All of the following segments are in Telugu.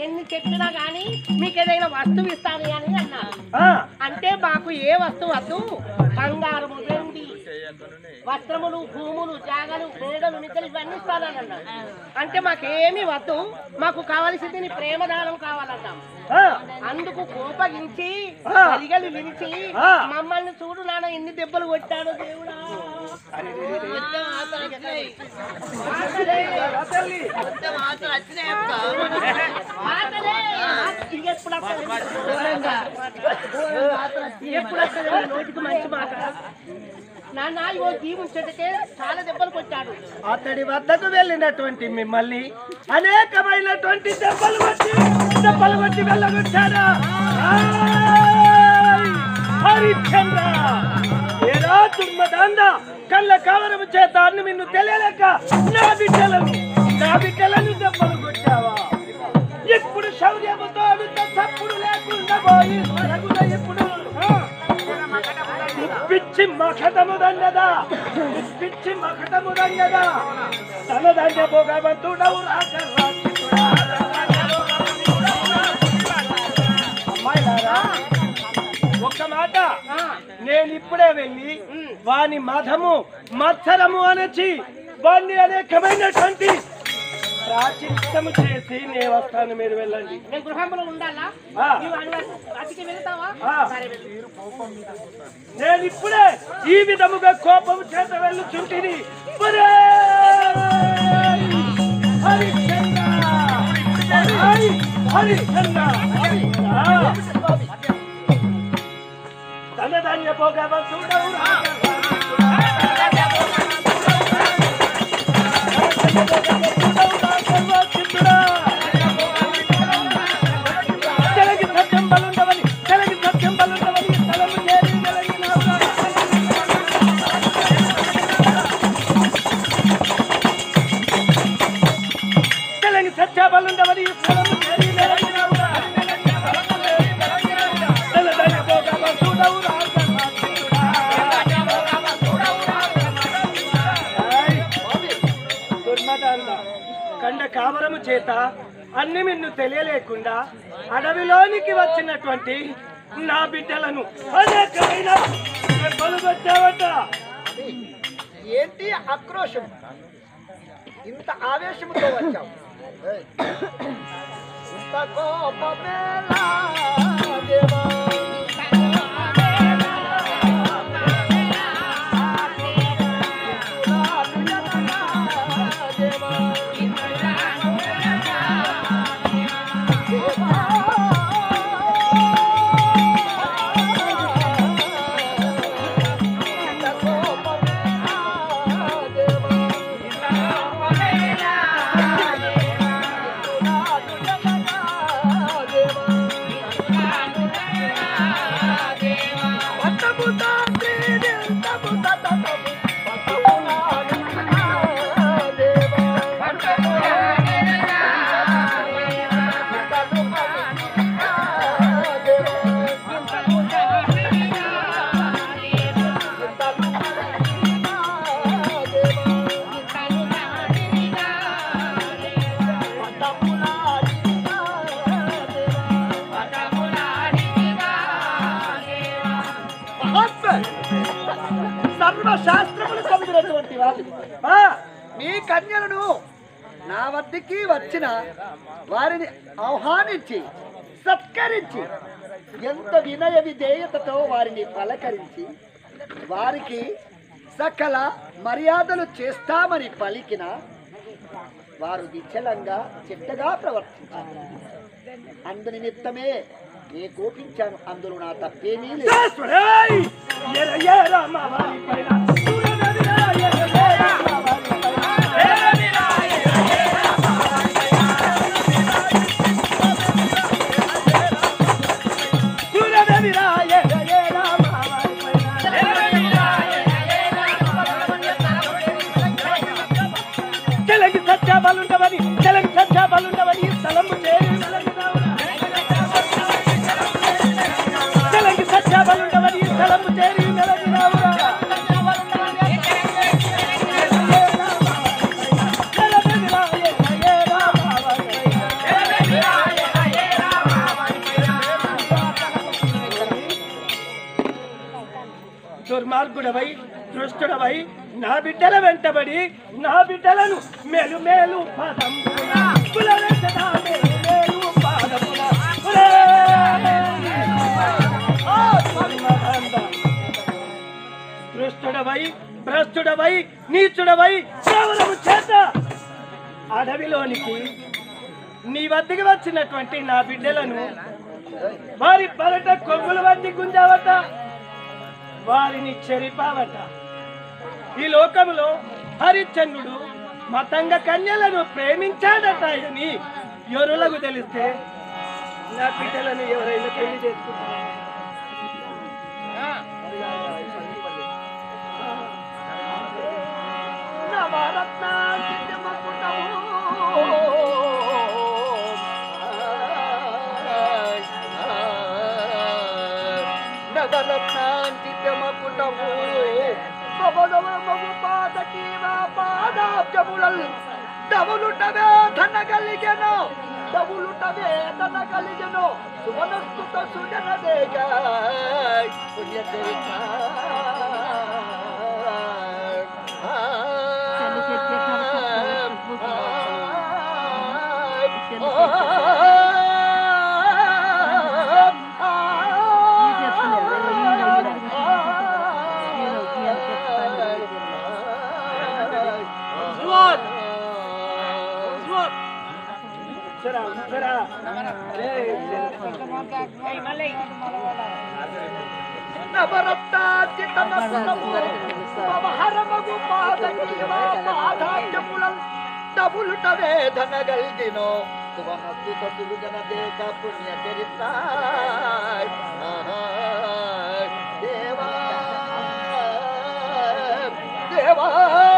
ఎన్ని చెప్పినా గానీ మీకు ఏదైనా వస్తువు ఇస్తాను అని అన్నారు ఆ, అంటే మాకు ఏ వస్తువు వద్దు బంగారము వెండి వస్త్రములు భూములు జాగలు మేడలు నిక్కలు ఇవన్నీ ఇస్తానని అన్నాడు అంటే మాకేమీ వద్దు మాకు కావలసింది నీ ప్రేమదానం కావాలన్నాం ఆ, అందుకు అందుకు కోపగించి ఆ. కలిగలు విరిచి ఆ. మమ్మల్ని చూడు నాన్న ఎన్ని దెబ్బలు కొట్టాడు దేవుడా మాటలే. తల్లి మాటలే. ఇక ఎప్పుడు వస్తది? ఎప్పుడు వస్తది నీ నోటికి మంచి మాట నాన్న ఇగో దీవించటకే చాలా దెబ్బలు కొట్టాడు అతడి వద్దకు వెళ్ళినటువంటి మిమ్మల్ని అనేకమైనటువంటి దెబ్బలు కొట్టి దెబ్బలు కొట్టి వెళ్ళగొచ్చాడా ఆయ్! హరిశ్చంద్ర ఏరా తుమ్మదాంద కళ్ళ కవరము చేత అన్ను నిన్ను తెలియలేక నా బిడ్డలను నా బిడ్డలను దెబ్బలు కొట్టావా ఇప్పుడు శౌర్యముతో అడుగుతా తప్పుడు లేకుండా పోయి సరగున ఇప్పుడు ఆ! పిచ్చి మఖటము దండదా పిచ్చి మఖటము దండదా తన దండ భోగవంతుడవు అమ్మాయిలారా ఒక్క మాట నేను ఇప్పుడే వెళ్ళి వాని మధము మత్సరము అనచి వాణ్ణి అనేకమైనటువంటి ప్రాచిత్తము చేసి నేను వస్తాను మీరు వెళ్ళండి నేను గృహంలో ఉండాలా ఆ. నీవు అన్న అతికి వెళ్తావా ఆ. సరే వెళ్ళు. నేను ఇప్పుడే ఈ విధముగా కోపం చేత వెళ్ళుచుంటిని ఒరేయ్! హరిశ్చంద్ర! హరి! హరిశ్చంద్ర! ఆ! ధనధాన్య భోగవంతుడవు తెలగి సత్యం బలుండవని తెలగి సత్యం బలుండవని తలము చేరి వెలగినావురా. తెలగి సత్య బలుండవని తలము చేరి వెలగినావురా. తెలదని భోగవంతుడవురా ఆయ్. దుర్మదాంత కండ కావరము చేత అన్ని నిన్ను తెలియలేకుండా అడవిలోనికి వచ్చినటువంటి నా బిడ్డలను అనేకమైన దెబ్బలు కొట్టావట ఏంటి ఆక్రోశం ఇంత ఆవేశంతో వచ్చావు ఇంత కోపమేలా దేవా? దేవా. ఇంత కోపమేలా దేవా? సర్వశాస్త్రములు చదివినటువంటి వాళ్ళు ఆ, మీ కన్యలను నా వద్దకి వచ్చిన వారిని ఆహ్వానించి సత్కరించి ఎంత వినయ విధేయతతో వారిని పలకరించి వారికి సకల మర్యాదలు చేస్తామని పలికిన వారు నిశ్చలంగా చిట్టగా ప్రవర్తించారు అందు నిమిత్తమే నే కోపించాను అందులో నా తప్పేమీ లేదు శాస్త్రుడేయ్! ఎర ఎర మా వారి పైన, సూర్యనదిరా ఎర ఎర మా వారి పైన, ఎరనిరా ఎర ఎర మా వారి పైన. సూర్యనదిరా ఎర ఎర మా వారి పైన, ఎరనిరా ఎర ఎర మా వారి పైన. తెలగి సత్య బలుండవని తెలగి సత్య బలుండవని స్థలము చేరి వెలగినావురా. తెలగి సత్య బలుండవని స్థలము చేరి వెలగినావురా. దుర్మార్గుడవై దుష్టుడవై నా బిడ్డల వెంటబడి నా బిడ్డలను మేలు మేలు పాదమున కులవేసదా మేలు మేలు పాదమున కులే. ఆ పరమానంద. దృష్టుడవై భ్రష్టుడవై నీచుడవై కేవలము చేత అడవిలోనికి నీ వద్దకు వచ్చినటువంటి నా బిడ్డలను వారి పరట కొమ్ములు వంటి గుంజావట వారిని చెరిపావట ఈ లోకములో హరిశ్చంద్రుడు మతంగ కన్యలను ప్రేమించాడట అని ఎవరులకు తెలిస్తే నా బిడ్డలను ఎవరైనా పెళ్లి చేసుకుంటారు నవరత్నాంతితమకుటము సవదవమగు పాదకీవా పాదాబ్జములల్ డబులుటవే ధన కలిగెను డబులుటవే ధన కలిగెను సువనస్తుత సుజన దేగ పుణ్యచరిత సరా సరా ఏయ్, మళ్ళీ డబులుట వేదన గల్గినో సువనస్సు సతులు జన దేక పుణ్య చరిత్ర దేవా దేవా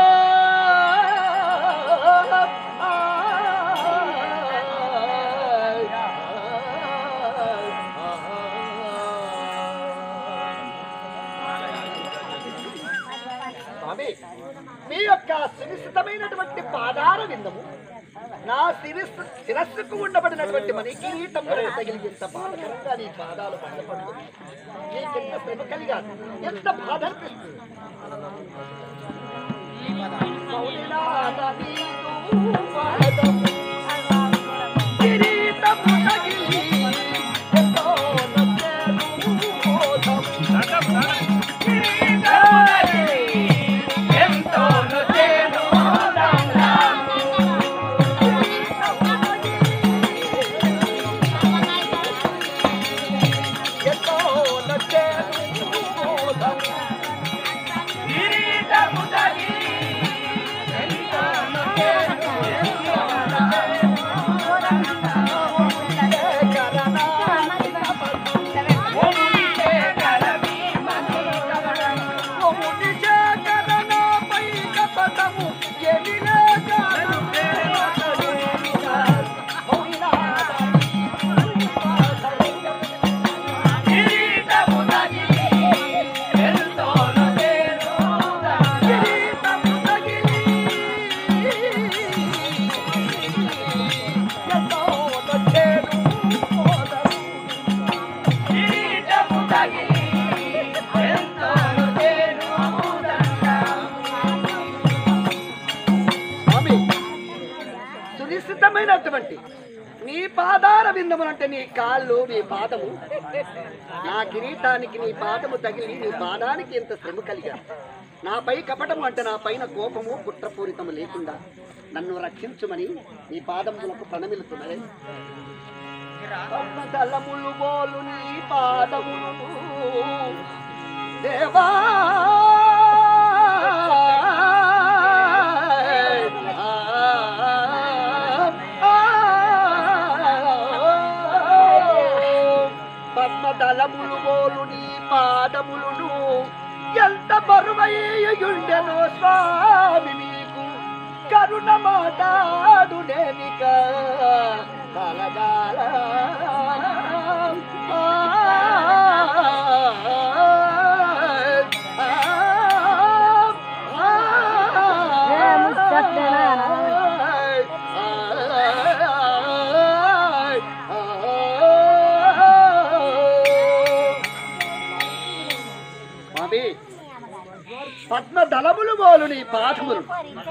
స్వామి మీ యొక్క సునిశ్చితమైనటువంటి పాదార విందము నా శిరస్సు శిరస్సుకు ఉండబడినటువంటి మణి కిరీటంలో తగిలింత బాధకరంగా నీ పాదాలు బాధపడుతుంది నీకెంత శ్రమ కలిగాను ఎంత బాధ అనిపిస్తుంది మౌనినాథ నీదు పాదము, కిరీటము తగిలి ఎంతో నచ్చేను మోదము. ఎంతో నచ్చేను మోదము. స్వామి సునిశ్చితమైనటువంటి నీ పాదార బిందములంటే నీ కాళ్ళు నీ పాదము నా కిరీటానికి నీ పాదము తగిలి నీ పాదానికి ఎంత శ్రమ కలిగా నాపై కపటము అంటే నా పైన కోపము కుట్రపూరితము లేకుండా నన్ను రక్షించుమని నీ పాదములకు ప్రణమిలుతున్నదే పద్మదళములు బోలు నీ పాదములు దేవా పద్మదళములు బోలు నీ పాదములును ఎంత బరువయ్యుండెను స్వామి మీకు కరుణ మాటాడు నేనిక కలగాల స్వామి దళములు బోలు నీ పాఠములు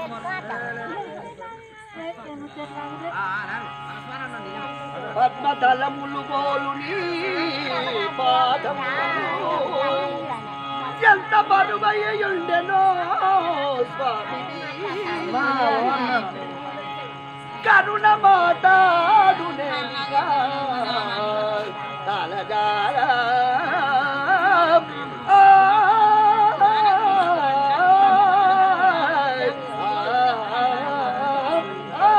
పద్మదళములు బోలు నీ పాఠములు ఎంత బరువయ్యుండెనో స్వామి కరుణ మాటాడునేనిగా తలజాల ఆ, ఆ,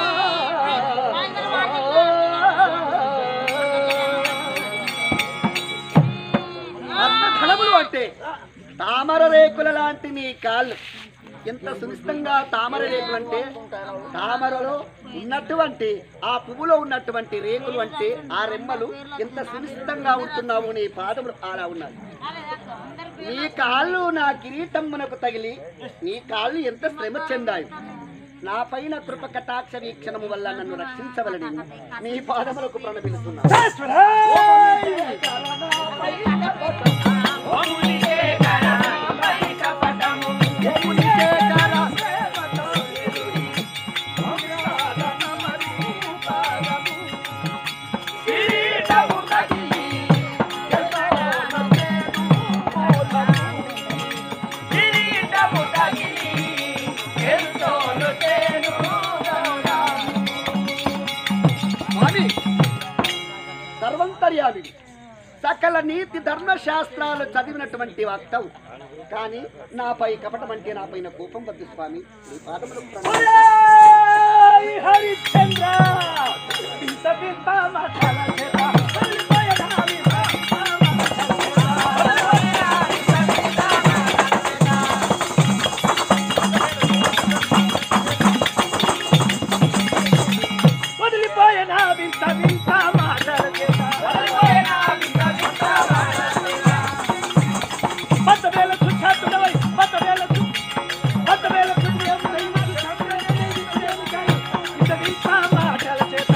పద్మఫలములు అంటే తామర రేకుల లాంటి నీ కాళ్ళు ఎంత సునిష్టంగా తామర రేకులు అంటే తామరలో ఉన్నటువంటి ఆ పువ్వులో ఉన్నటువంటి రేకులు అంటే ఆ రెమ్మలు ఎంత సునిష్టంగా ఉంటున్నావు నీ పాదములు అలా ఉన్నాయి నీ కాళ్ళు నా కిరీటమ్మునకు తగిలి నీ కాళ్ళు ఎంత శ్రమ చెందాయి నా పైన కృప కటాక్ష వీక్షణము వల్ల నన్ను రక్షించవలని నీ పాదములకు ప్రణమిలుతున్నా స్వామి సర్వంతర్యామి సకల నీతి ధర్మశాస్త్రాలు చదివినటువంటి వక్తవు కానీ నాపై కపటం అంటే నా పైన కోపం వద్దు స్వామి నీ పాదములకు ప్రణామం. హరిశ్చంద్ర ఇంత పింత మఠల చేత వెళ్ళిపోయేదాని వదిలిపోయిన వింత వింత మాటల చేత పత్త వేల చుచ్చాతుడవై పత్త వేల చు పత్త వేల చుట్టూ ఇంత వింత మాటల చేత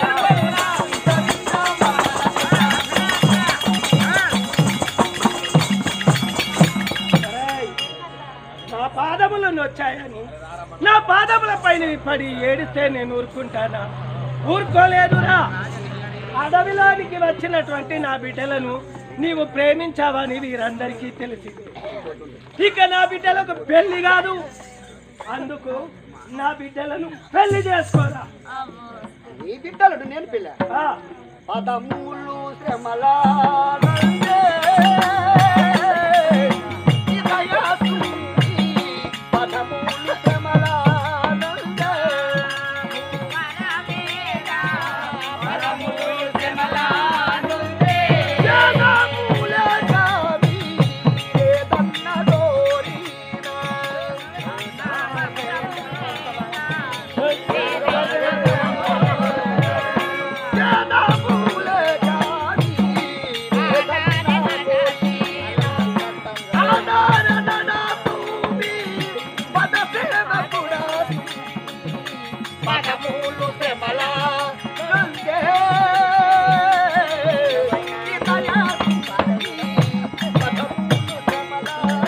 ఏయ్, నా పాదములు నొచ్చాయని నా పాదముల పైన పడి ఏడిస్తే నేను ఊరుకుంటానా ఊరుకోలేదురా అడవిలోనికి వచ్చినటువంటి నా బిడ్డలను నీవు ప్రేమించావని వీరందరికీ తెలిసింది ఇక నా బిడ్డలకు పెళ్లి కాదు అందుకు నా బిడ్డలను పెళ్లి చేసుకోరా నీ బిడ్డలను నేను పిల్ల ఆ, పదములు శ్రమలానందే ఇదయాసుని పదములు శ్రమలానందే జగముల జామి ఏదన్న దోరినా జగముల జామి ఏదన్న దోరినా ఆధారణ భూమి పద సేవకుడా పదములు శ్రమల నందే ఇదయా పదములు శ్రమల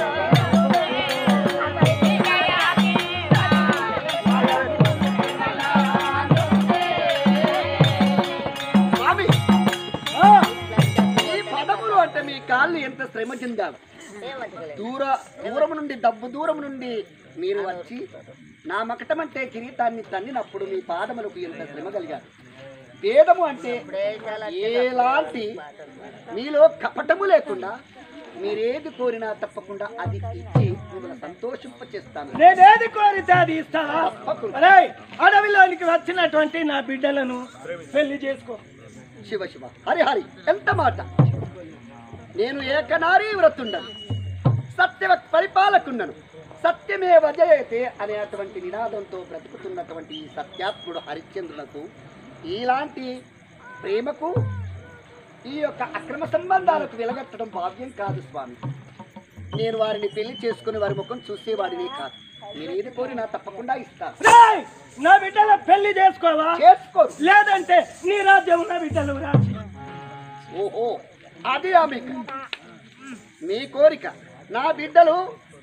స్వామి ఆ, ఈ పదములు అంటే మీ కాళ్ళు ఎంత శ్రమ చెందారు దూర దూరం నుండి డబ్బు దూరం నుండి మీరు వచ్చి నా మకటం అంటే కిరీటాన్ని తన్నినప్పుడు మీ పాదములకు ఎంత శ్రమ కలిగారు వేదము అంటే ఎలాంటి మీలో కపటము లేకుండా మీరేది కోరినా తప్పకుండా అది ఇచ్చి మిమ్మల్ని సంతోషింప చేస్తాను నేనేది కోరితే అది ఇస్తావా తప్పకుండా. అరేయ్, అడవిలోనికి వచ్చినటువంటి నా బిడ్డలను పెళ్లి చేసుకో శివ శివ హరి హరి ఎంత మాట నేను ఏకనారీ వ్రతుండను సత్యవ పరిపాలకుండను సత్యమే వజయతే అనేటువంటి నినాదంతో బ్రతుకుతున్నటువంటి ఈ సత్యాత్ముడు హరిశ్చంద్రులకు ఇలాంటి ప్రేమకు ఈ యొక్క అక్రమ సంబంధాలకు వెలగట్టడం భావ్యం కాదు స్వామి నేను వారిని పెళ్లి చేసుకుని వారి ముఖం చూసేవాడిని కాదు మీరు ఏది కోరినా తప్పకుండా ఇస్తాను రేయ్, నా బిడ్డల పెళ్లి చేసుకోవా చేసుకోరు లేదంటే నీ రాజ్యం నా బిడ్డలు రాజు ఓహో అది ఆమె మీ కోరిక నా బిడ్డలు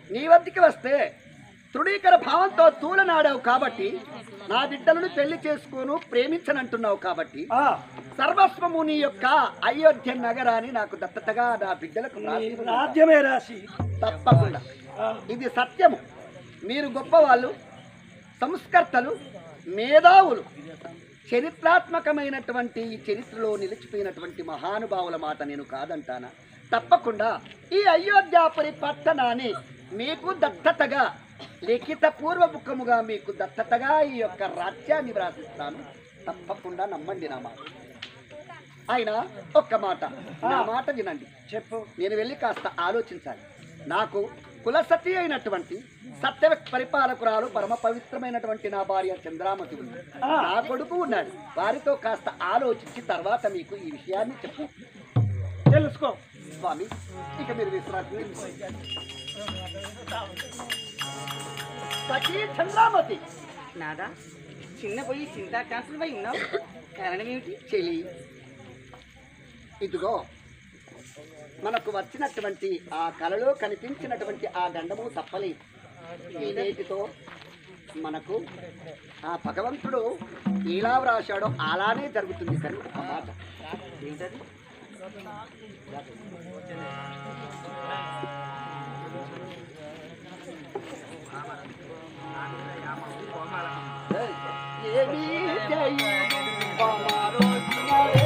నీ వద్దకి వస్తే తృణీకర భావంతో తూలనాడావు కాబట్టి నా బిడ్డలను పెళ్లి చేసుకోను ప్రేమించనంటున్నావు కాబట్టి ఆ, సర్వస్వము నీ యొక్క అయోధ్య నగరాన్ని నాకు దత్తతగా నా బిడ్డలకు నీ రాసి రాజ్యమే రాసి తప్పకుండా ఆ, ఇది సత్యము మీరు గొప్పవాళ్ళు సంస్కర్తలు మేధావులు చరిత్రాత్మకమైనటువంటి ఈ చరిత్రలో నిలిచిపోయినటువంటి మహానుభావుల మాట నేను కాదంటానా తప్పకుండా ఈ అయోధ్యాపురి పట్టణాన్ని మీకు దత్తతగా లిఖిత పూర్వముఖముగా మీకు దత్తతగా ఈ యొక్క రాజ్యాన్ని వ్రాసిస్తాను తప్పకుండా నమ్మండి నా మాట ఆయన ఒక్క మాట నా మాట వినండి చెప్పు నేను వెళ్ళి కాస్త ఆలోచించాలి నాకు కులసతి అయినటువంటి సత్య పరిపాలకురాలు పరమ పవిత్రమైనటువంటి నా భార్య చంద్రామతి ఉంది నా కొడుకు ఉన్నాడు వారితో కాస్త ఆలోచించి తర్వాత మీకు ఈ విషయాన్ని చెప్పు తెలుసుకో స్వామి ఇక మీరు విశ్రాంతి సఖీ చంద్రామతి నాదా చిన్న పోయి చింతాకాంక్షలు పోయి ఉన్నావు కారణం ఏమిటి చెలి ఇదిగో మనకు వచ్చినటువంటి ఆ కలలో కనిపించినటువంటి ఆ గండము తప్పలేదు ఈ నేటితో మనకు ఆ భగవంతుడు ఎలా వ్రాశాడో అలానే జరుగుతుంది కానీ ఒక మాట ఏంటది ఏమీ చేయదు వామారో దినరే.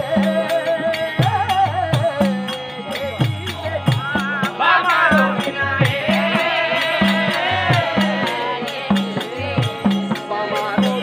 వామారో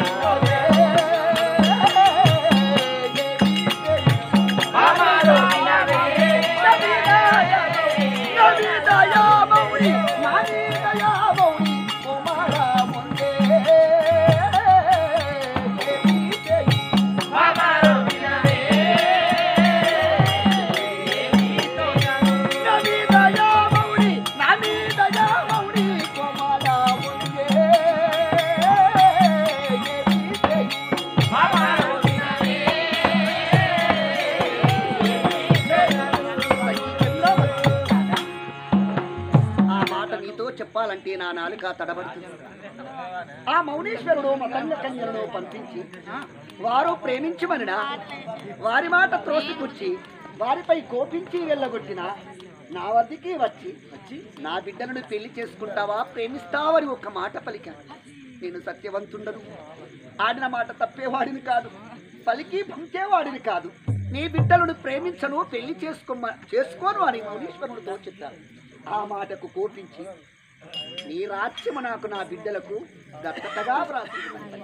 ఆ మాట నీతో చెప్పాలంటే నా నాలుక తడబడుతుంది ఆ మౌనేశ్వరుడు మతంగ కన్యలను పంపించి వారు ప్రేమించమనినా వారి మాట త్రోసిపుచ్చి వారిపై కోపించి వెళ్ళగొట్టిన నా వద్దకి వచ్చి వచ్చి నా బిడ్డలను పెళ్లి చేసుకుంటావా ప్రేమిస్తావని ఒక మాట పలికాను నేను సత్యవంతుండను ఆడిన మాట తప్పేవాడిని కాదు పలికి భంకేవాడిని కాదు నీ బిడ్డలను ప్రేమించను పెళ్లి చేసుకోమ చేసుకోను అని మౌనీశ్వరుడితో చెప్పాను ఆ మాటకు కోపించి నీ రాజ్యము నాకు నా బిడ్డలకు దత్తతగా వ్రాసి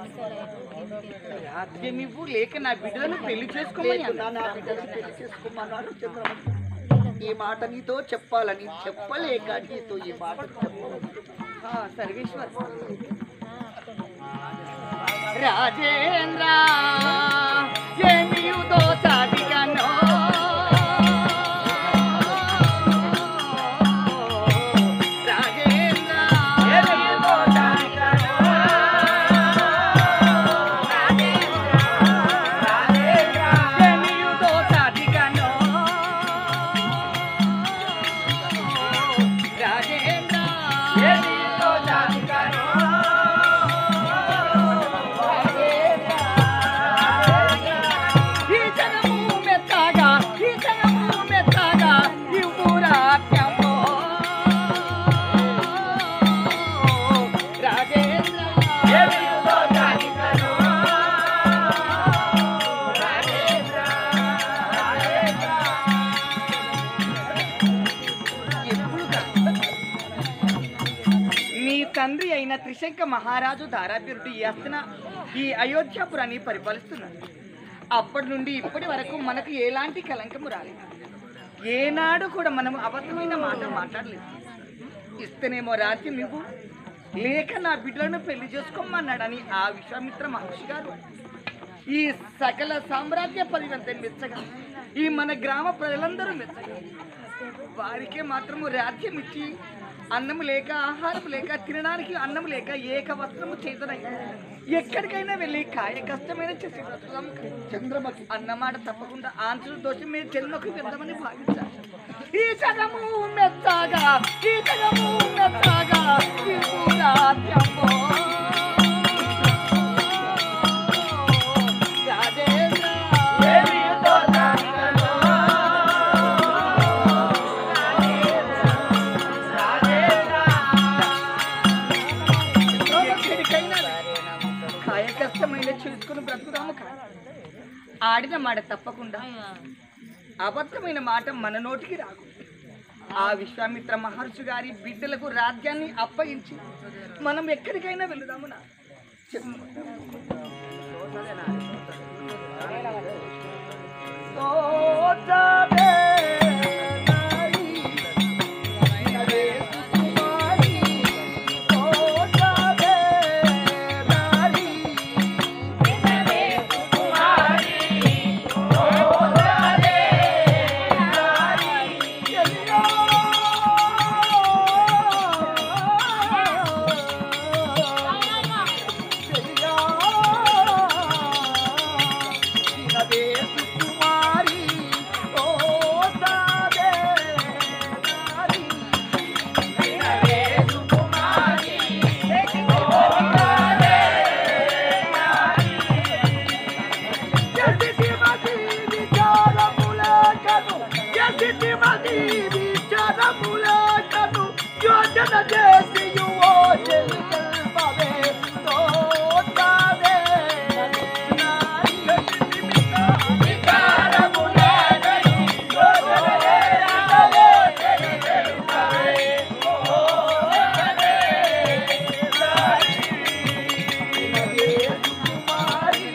రాజ్యం ఇవ్వు లేక నా బిడ్డలను పెళ్లి చేసుకోమని లేకున్నా అన్నా. నా బిడ్డలను పెళ్లి చేసుకోమన్నాడు చంద్రబాబు ఈ మాట నీతో చెప్పాలని చెప్పలేక నీతో ఈ మాట చెప్పవద్దు. ఆ, సర్వేశ్వర్ రాజేంద్ర ఏమియుతో సాటికనో రాజేంద్ర ఏమియుతో సాటికనో ఏమియుతో సాటికనో రాజేంద్ర ఏమియుతో సాటికనో ఈ జగము మెత్తగా ఈ జగము మెత్తగా ఇవ్వురాత్యమో రాజేంద్ర ఏమియుతో సాటికనో ఎప్పుడుగా మీ తండ్రి అయిన త్రిశంక మహారాజు ధారాపీరుడు ఈ అస్తన ఈ అయోధ్యాపురాన్ని పరిపాలిస్తున్నారు అప్పటి నుండి ఇప్పటి వరకు మనకు ఎలాంటి కలంకము రాలేదు ఏనాడు కూడా మనం అబద్ధమైన మాట మాట్లాడలేదు ఇస్తేనేమో రాజ్యం ఇవ్వు లేక నా బిడ్డలను పెళ్లి చేసుకోమన్నాడని ఆ విశ్వామిత్ర మహర్షి గారు ఈ సకల సామ్రాజ్య పరివంత మెచ్చగా ఈ మన గ్రామ ప్రజలందరూ మెచ్చగా వారికే మాత్రము రాజ్యం ఇచ్చి అన్నము లేక ఆహారం లేక తినడానికి అన్నం లేక ఏక వస్త్రము చేతనై ఎక్కడికైనా వెళ్ళి కాయ కష్టమైన చేసి బ్రతుకుదాం చంద్రమకి అన్నమాట తప్పకుండా ఆంధ్రుల దోషం మీ జన్మకు వ్యర్థమని భావించాలి ఈ జగము మెత్తగా ఈ జగము మెత్తగా ఈ పూరాత్యమో. రాజేంద్ర. ఎక్కడికైనా కాయ కష్టమైన చేసుకుని బ్రతుకుదాము కాదు ఆడిన మాట తప్పకుండా అబద్ధమైన మాట మన నోటికి రాకు ఆ విశ్వామిత్ర మహర్షి గారి బిడ్డలకు రాజ్యాన్ని అప్పగించి మనం ఎక్కడికైనా వెళదాము నా సోదరే నారి నరే సుకుమారి సోదరే నారి నరే సుకుమారి సోదరే నారి ఎల్లో నరే సుకుమారి సోదరే నారి నరే సుకుమారి సోదరే నారి ఎసిటిమది విచారములకను ఎసిటిమది విచారములకను యోజన చేసి యువోజని కల్పవే తోటదే నారి విచారములకను యోజన చేసి కల్పవే తోటదే నారి కుమారి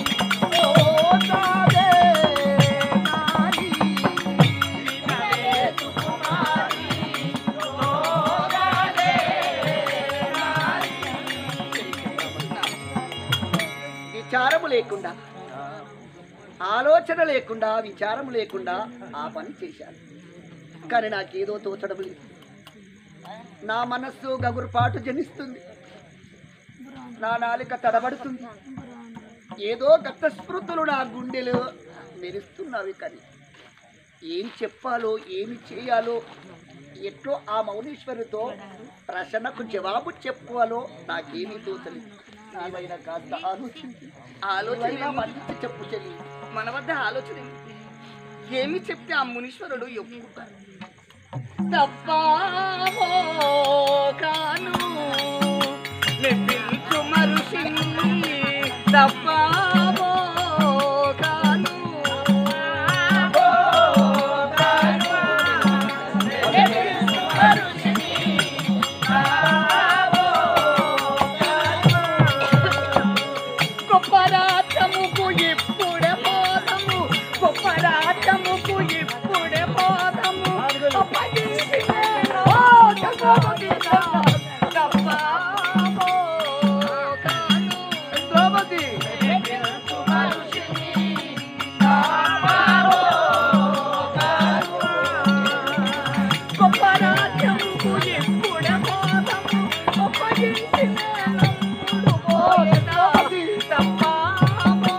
ఓదాదే నారి వినరే కుమారి ఓదాదే నారి విచారము లేకుండా ఆలోచన లేకుండా విచారము లేకుండా ఆ పని చేశాను కానీ నాకేదో తోచడం లేదు నా మనస్సు గగురుపాటు జనిస్తుంది నా నాలుక తడబడుతుంది ఏదో గత స్మృతులు నా గుండెలో మెరుస్తున్నవి కానీ ఏం చెప్పాలో ఏమి చేయాలో ఎట్లో ఆ మౌనేశ్వరితో ప్రశ్నకు జవాబు చెప్పాలో నాకేమీ తోచలేదు ఏమైనా కాస్త ఆలోచించి ఆలోచన ఏమైనా మళ్ళీ చెప్పు చెల్లి మన వద్ద ఆలోచన ఉంది. ఏమి చెప్తే ఆ మునీశ్వరుడు ఒప్పుకుంటారు తప్పావో కాను మెప్పించు మరుషిని తప్పావో కాను గొప్ప రాజ్యముకు ఇప్పుడే పోదము గొప్ప రాజ్యముకు ఇప్పుడే పోదము అప్పగించినేను జగోపతిగా తప్పావో కాను. ద్రౌపది గొప్ప రాజ్యముకు ఇప్పుడే పోదము అప్పగించినేను పోయేదా తప్పావో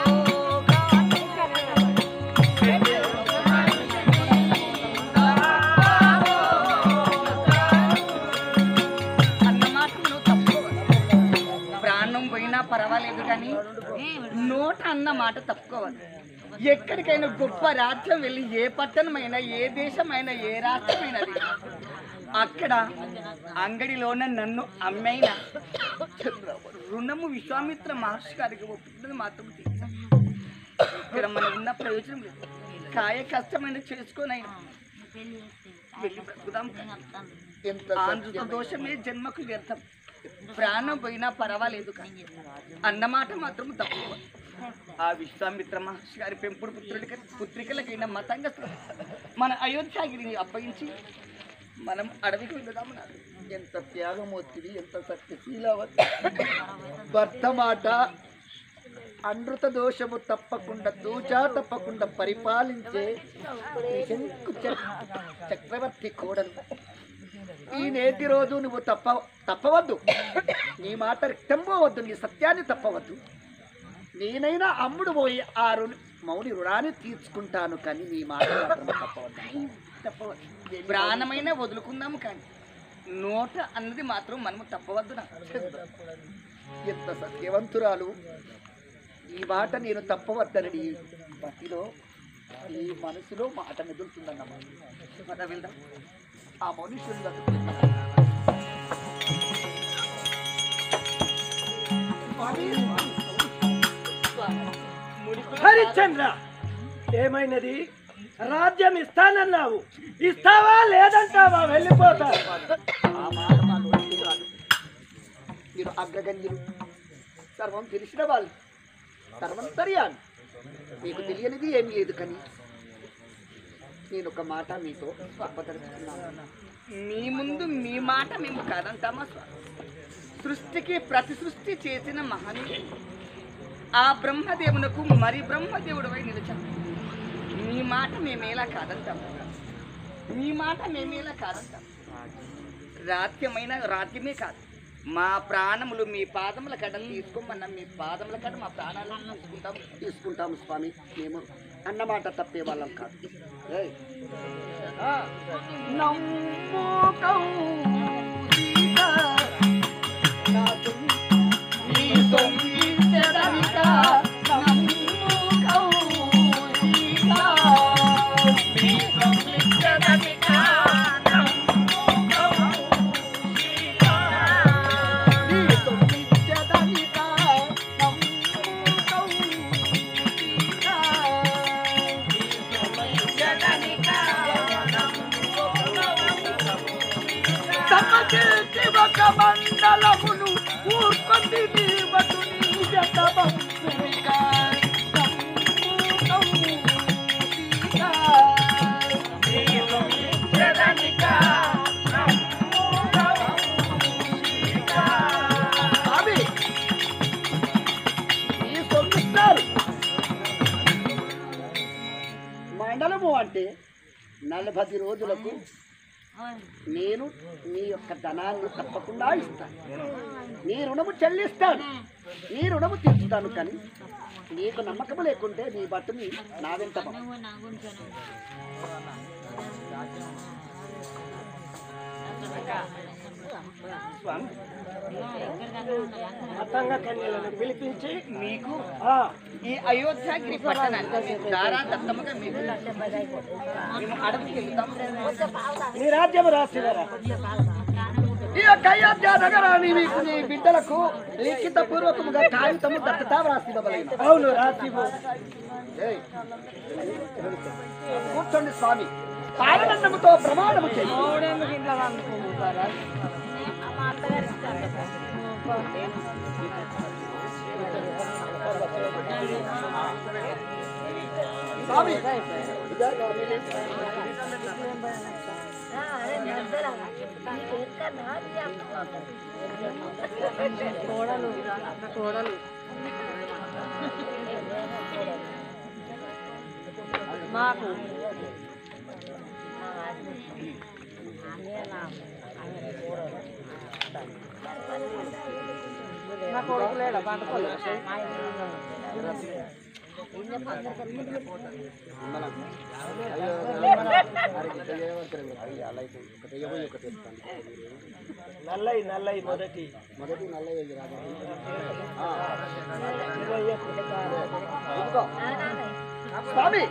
అన్న మాట నువ్వు తప్పుకోవాలి ప్రాణం పోయినా పర్వాలేదు కానీ నోట అన్న మాట తప్పుకోవాలి ఎక్కడికైనా గొప్ప రాజ్యం వెళ్ళి ఏ పట్టణమైనా ఏ దేశమైనా ఏ రాష్ట్రమైనది అక్కడ అంగడిలోన నన్ను అమ్మైన రుణము విశ్వామిత్ర మహర్షి గారికి ఒప్పుకున్నది మాత్రం తీర్చాలి. ఇక్కడ మనం ఉన్న ప్రయోజనం లేదు కాయ కష్టమైన చేసుకొని వెళ్ళి బ్రతుకుదాం ఎంత ఆంధ్ర సత్యం. దోషమే జన్మకు వ్యర్థం ప్రాణం పోయినా పర్వాలేదు కానీ అన్నమాట మాత్రం తప్పు ఆ విశ్వామిత్ర మహర్షి గారి పెంపుడు పుత్రుడికి పుత్రికలకైన మతంగా మన అయోధ్యాగిరిని అప్పగించి మనం అడవికి వెళదామన్నారు ఎంత త్యాగమూర్తివి ఎంత సత్యశీలవతి భర్త మాట అనృత దోషము తప్పకుండా తూచా తప్పకుండా పరిపాలించే ఈ శంకు చ- చక్రవర్తి కోడలు ఈ నేటి రోజు నువ్వు తప్ప తప్పవద్దు నీ మాట రిక్తంపోవద్దు నీ సత్యాన్ని తప్పవద్దు నేనైనా అమ్ముడు పోయి ఆ రుణ మౌని రుణాన్ని తీర్చుకుంటాను కానీ నీ మాట మాత్రం తప్పవద్దు తప్పవద్దు ప్రాణమైన వదులుకుందాము కానీ నోట అన్నది మాత్రం మనము తప్పవద్దు నాకు ఎంత సత్యవంతురాలు ఈ మాట నేను తప్పవద్దనని ఈ బతిలో ఈ మనసులో మాట మెదులుతుందన్నమాట పద వెళ్దాం ఆ మనుషులు హరిశ్చంద్ర ఏమైనది రాజ్యం ఇస్తానన్నావు ఇస్తావా లేదంటావా వెళ్ళిపోతా ఆ మాట మా నోటికి రాదు. మీరు అగ్రగణ్యులు సర్వం తెలిసిన వాళ్ళు సర్వంతర్యాలు మీకు తెలియనిది ఏమీ లేదు కానీ నేను ఒక మాట మీతో చెప్పదలుచుకున్నాను మీ ముందు మీ మాట మేము కాదంటామా స్వామి సృష్టికి ప్రతి సృష్టి చేసిన మహనీయుడు ఆ బ్రహ్మదేవునకు మరి బ్రహ్మదేవుడు అయి నిలిచాం మీ మాట మేమేలా కాదంటాము మీ మాట మేమేలా కాదంటాం రాత్యమైన రాత్యమే కాదు మా ప్రాణములు మీ పాదముల కడ తీసుకోమన్నా మీ పాదముల కడ మా ప్రాణాలను తీసుకుంటాం తీసుకుంటాము స్వామి మేము అన్నమాట తప్పే వాళ్ళం కాదు ఏయ్. ఆ. నమ్ముకం సీత, నా సొమ్ము నీ సొమ్మించెదనిక. నమ్ముకం సీత, నీ సొమ్మించెదనిక. నమ్ముకం సీత, నీ సొమ్మించెదనిక. నమ్ముకం సీత. సమకీర్తి ఒక మండలమును ఊర్కొంది నీవటు నీ జతబంధునిక. నమ్ముకం సీత. స్వామి, ఈ సొమ్మిస్తారు మండలము అంటే నలభై రోజులకు నేను నీ యొక్క ధనాన్ని తప్పకుండా ఇస్తాను నీ రుణము చెల్లిస్తాను నీ రుణము తీర్చుతాను కానీ నీకు నమ్మకం లేకుంటే నీ బట్టుని నా వెంట పంపు. స్వామి మతంగా కన్యలను పిలిపించి మీకు ఆ ఈ అయోధ్యగిరి పట్టణాన్ని దారా దత్తముగా మీకు మేము అడవికి వెళ్తాం నీ రాజ్యం రాసివరా ఈ యొక్క అయోధ్య నగరాన్ని మీకు నీ బిడ్డలకు లిఖిత పూర్వకముగా కాగితము దత్తత వ్రాసి ఇవ్వబడిన అవును రాసివు ఏయ్, కూర్చోండి స్వామి పాలనందముతో ప్రమాణము చేయి స్వామి మాకు నా కొడుకు లేడా నల్లయి నల్లయి మొదటి మొదటి నల్లయ్య రాజా ఇదిగో. స్వామి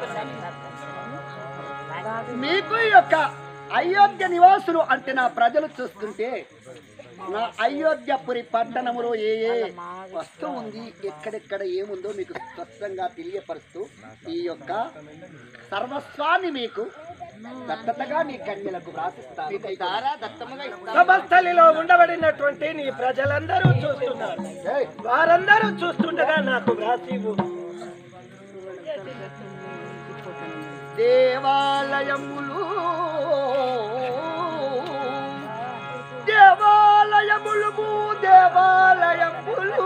మీకు ఈ యొక్క అయోధ్య నివాసులు అంటే నా ప్రజలు చూస్తుంటే నా అయోధ్యపురి పట్టణములో ఏ ఏ వస్తువు ఉంది ఎక్కడెక్కడ ఏముందో మీకు స్పష్టంగా తెలియపరుస్తూ ఈ యొక్క సర్వస్వాన్ని మీకు దత్తతగా నీ కన్యలకు వ్రాసిస్తాను దారా దత్తముగా ఇస్తాం సభస్థలిలో ఉండబడినటువంటి నీ ప్రజలందరూ చూస్తున్నారు ఏయ్, వారందరూ చూస్తుండగా నాకు వ్రాసివు దేవాలయములు దేవాలయములు భూ దేవాలయములు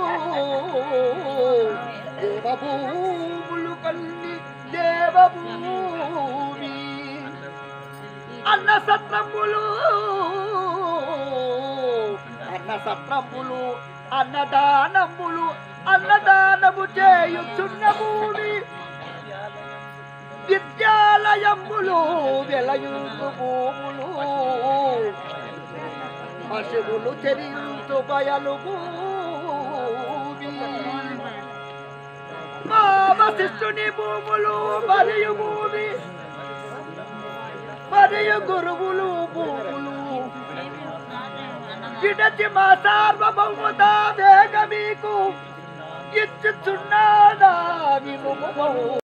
దేవభూములు కల్లి దేవభూమి అన్న సత్రములు అన్న సత్రములు అన్నదానములు అన్నదానము చేయుచున్న భూమి విద్యాలయములు వెలయుతు భూములు పశువులు చెరియుతు బయలు భూమి మా వశిష్ఠుని భూములు మరియు భూమి మరియు గురువులు భూములు విడచి మా సార్వభౌమత వేగ మీకు ఇచ్చుచున్నాడా వినుము